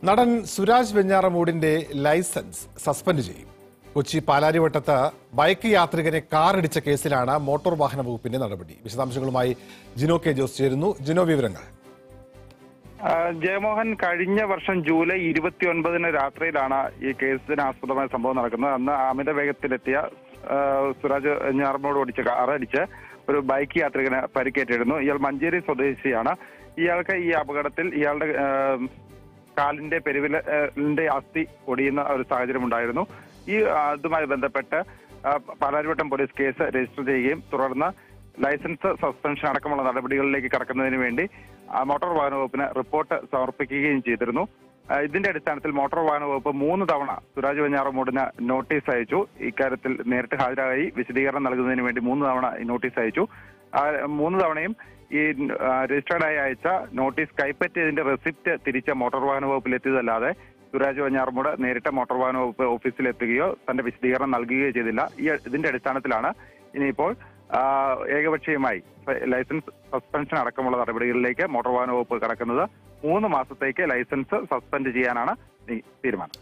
നടൻ Suraj വെഞ്ഞാറമൂടിന്റെ licence suspend ചെയ്യും Kochi പാലാരിവട്ടത്ത് bike യാത്രികനെ കാറിടിച്ച കേസിലാണ് മോട്ടോർ വാഹന വകുപ്പിന്റെ നടപടി വിശദാംശങ്ങളുമായി ജിനോ കെ ജോസ് ചേരുന്നു ജിനോ വിവരങ്ങൾ ആ, ജയമോഹൻ കഴിഞ്ഞ വർഷം ജൂലൈ ഇരുപത്തിയൊൻപതിന് രാത്രിയിലാണ് ഈ കേസിന് ആസ്പദമായ സംഭവം നടക്കുന്നത് അന്ന് അമിത വേഗത്തിലെത്തിയ ആ, സുരാജ് ഞാറമോട് ഓടിച്ച കാറടിച്ച് ഒരു ബൈക്ക് യാത്രികന് പരിക്കേറ്റിരുന്നു ഇയാൾ മഞ്ചേരി സ്വദേശിയാണ് ഇയാൾക്ക് ഈ അപകടത്തിൽ ഇയാളുടെ ആ, കാലിന്റെ പെരുവിലിന്റെ അസ്ഥി ഒടിയുന്ന ഒരു സാഹചര്യം ഉണ്ടായിരുന്നു ഈ ആ, അതുമായി ബന്ധപ്പെട്ട് ആ, പാലാരിവട്ടം പോലീസ് കേസ് രജിസ്റ്റർ ചെയ്യുകയും തുടർന്ന് ലൈസൻസ് സസ്പെൻഷൻ അടക്കമുള്ള നടപടികളിലേക്ക് കടക്കുന്നതിന് വേണ്ടി ആ, മോട്ടോർ വാഹന വകുപ്പിന് റിപ്പോർട്ട് സമർപ്പിക്കുകയും ചെയ്തിരുന്നു ആ, ഇതിന്റെ അടിസ്ഥാനത്തിൽ മോട്ടോർ വാഹന വകുപ്പ് മൂന്ന് തവണ സുരാജ് വെഞ്ഞാറമൂടിന് നോട്ടീസ് അയച്ചു ഇക്കാര്യത്തിൽ നേരിട്ട് ഹാജരായി വിശദീകരണം നൽകുന്നതിന് വേണ്ടി മൂന്ന് തവണ ഈ നോട്ടീസ് അയച്ചു ആ, മൂന്ന് തവണയും ഈ രജിസ്റ്റേർഡായി അയച്ച നോട്ടീസ് കൈപ്പറ്റിയതിന്റെ റെസിപ്റ്റ് തിരിച്ച മോട്ടോർ വാഹന വകുപ്പിൽ എത്തിയതല്ലാതെ സുരാജ് വെഞ്ഞാറമൂട് നേരിട്ട് മോട്ടോർ വാഹന വകുപ്പ് ഓഫീസിൽ എത്തുകയോ തന്റെ വിശദീകരണം നൽകുകയോ ചെയ്തില്ല ഈ ഇതിന്റെ അടിസ്ഥാനത്തിലാണ് ഇനിയിപ്പോൾ ആ, ഏകപക്ഷീയമായി ലൈസൻസ് സസ്പെൻഷൻ അടക്കമുള്ള നടപടികളിലേക്ക് മോട്ടോർ വാഹന വകുപ്പ് കടക്കുന്നത് മൂന്ന് മാസത്തേക്ക് ലൈസൻസ് സസ്പെൻഡ് ചെയ്യാനാണ് ഈ തീരുമാനം